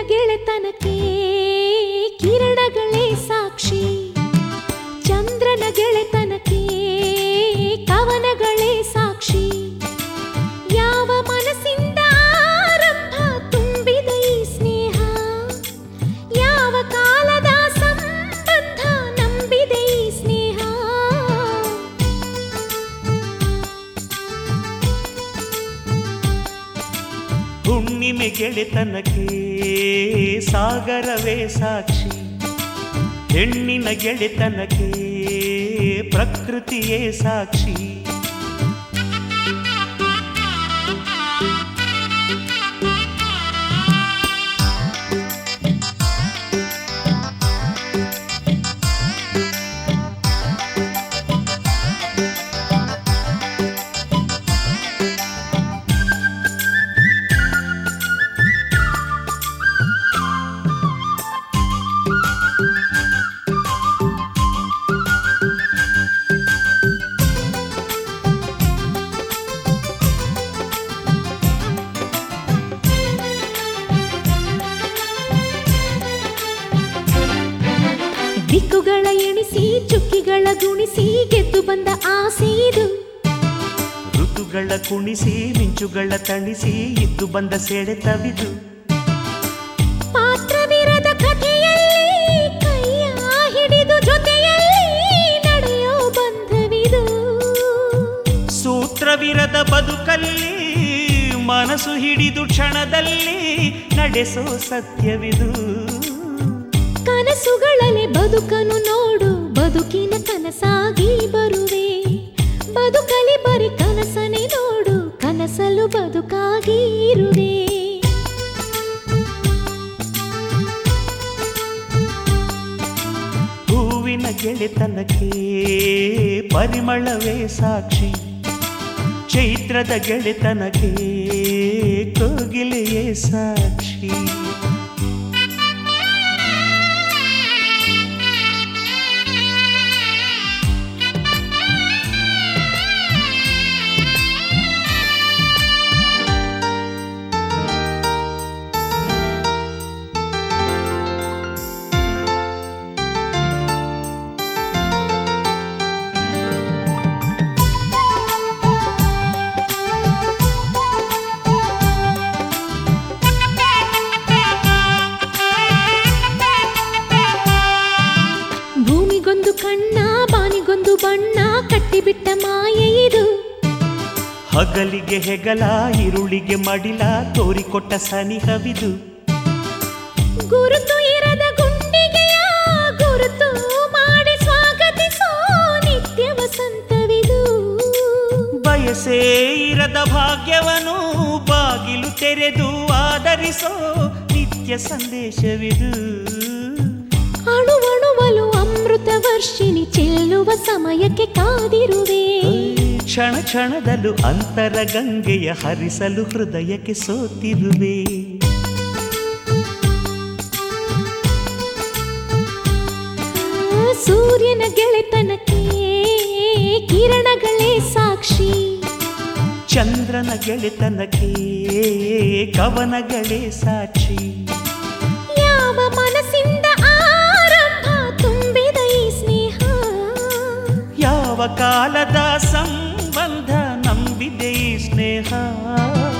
ಗೆಳೆತನಕ್ಕೆ ಕಿರಣಗಳೇ ಸಾಕ್ಷಿ ಚಂದ್ರನ ಗೆಳೆತನಕ್ಕೆ ಕವನಗಳೇ ಸಾಕ್ಷಿ ಯಾವ ಮನಸ್ಸಿಂದ ಆರಂಭ ತುಂಬಿದ ಈ ಸ್ನೇಹ ಯಾವ ಕಾಲದ ಸಂಬಂಧ ನಂಬಿದೆ ಈ ಸ್ನೇಹ ಹುಣ್ಣಿಮೆ ಗೆಳೆತನಕ್ಕೆ ಸಾಗರವೇ ಸಾಕ್ಷಿ ಹೆಣ್ಣಿನ ಗೆಳೆತನಕ್ಕೆ ಪ್ರಕೃತಿಯೇ ಸಾಕ್ಷಿ ದಿಕ್ಕುಗಳ ಎಣಿಸಿ ಚುಕ್ಕಿಗಳ ಗುಣಿಸಿ ಗೆದ್ದು ಬಂದ ಆಸೆ ಇದು ಋತುಗಳ ಕುಣಿಸಿ ಮಿಂಚುಗಳ ತಣಿಸಿ ಇದ್ದು ಬಂದ ಸೆಳೆತವಿದು ಪಾತ್ರವಿರದ ಕಥೆಯಲ್ಲಿ ಕೈಯ ಹಿಡಿದು ಜೊತೆಯಲ್ಲಿ ನಡೆಯೋ ಬಂಧವಿದು ಸೂತ್ರವಿರದ ಬದುಕಲ್ಲಿ ಮನಸ್ಸು ಹಿಡಿದು ಕ್ಷಣದಲ್ಲಿ ನಡೆಸೋ ಸತ್ಯವಿದು ಕನಸುಗಳಲ್ಲಿ ಬದುಕನ್ನು ನೋಡು ಬದುಕಿನ ಕನಸಾಗಿ ಬರುವೆ ಬದುಕಲಿ ಬರಿ ಕನಸನೆ ನೋಡು ಕನಸಲು ಬದುಕಾಗಿ ಇರುವೆ ಹೂವಿನ ಗೆಳೆತನಕ್ಕೆ ಪರಿಮಳವೇ ಸಾಕ್ಷಿ ಚೈತ್ರದ ಗೆಳೆತನಕ್ಕೆ ಕೋಗಿಲೆಯೇ ಸಾಕ್ಷಿ ಭೂಮಿಗೊಂದು ಕಣ್ಣ ಬಾನಿಗೊಂದು ಬಣ್ಣ ಕಟ್ಟಿಬಿಟ್ಟ ಮಾಯೆ ಇದು ಹಗಲಿಗೆ ಹೆಗಲ ಇರುಳಿಗೆ ಮಡಿಲ ತೋರಿಕೊಟ್ಟ ಸನಿಹವಿದು ಗುರುತು ಇರದ ಗುಂಡಿಗೆಯ ಗುರುತು ಮಾಡಿ ಸ್ವಾಗತಿಸೋ ನಿತ್ಯ ವಸಂತವಿದು ಬಯಸೇ ಇರದ ಭಾಗ್ಯವನು ಬಾಗಿಲು ತೆರೆದು ಆದರಿಸೋ ನಿತ್ಯ ಸಂದೇಶವಿದು ಅಣುವಣುವಲು ಅಮೃತ ವರ್ಷಿಣಿ ಚೆಲ್ಲುವ ಸಮಯಕ್ಕೆ ಕಾದಿರುವೆ ಕ್ಷಣ ಕ್ಷಣದಲ್ಲೂ ಅಂತರ ಗಂಗೆಯ ಹರಿಸಲು ಹೃದಯಕ್ಕೆ ಸೋತಿರುವೆ ಆ ಸೂರ್ಯನ ಗೆಳೆತನಕ್ಕೆ ಕಿರಣಗಳೇ ಸಾಕ್ಷಿ ಚಂದ್ರನ ಗೆಳೆತನಕ್ಕೆ ಕವನಗಳೇ ಸಾಕ್ಷಿ ಯಾವ ಮನಸ್ಸಿಂದ ಆರಂಭ ತುಂಬಿದ ಈ ಸ್ನೇಹ ಯಾವ ಕಾಲದ ಸಂಬಂಧ ನಂಬಿದೆ ಈ ಸ್ನೇಹ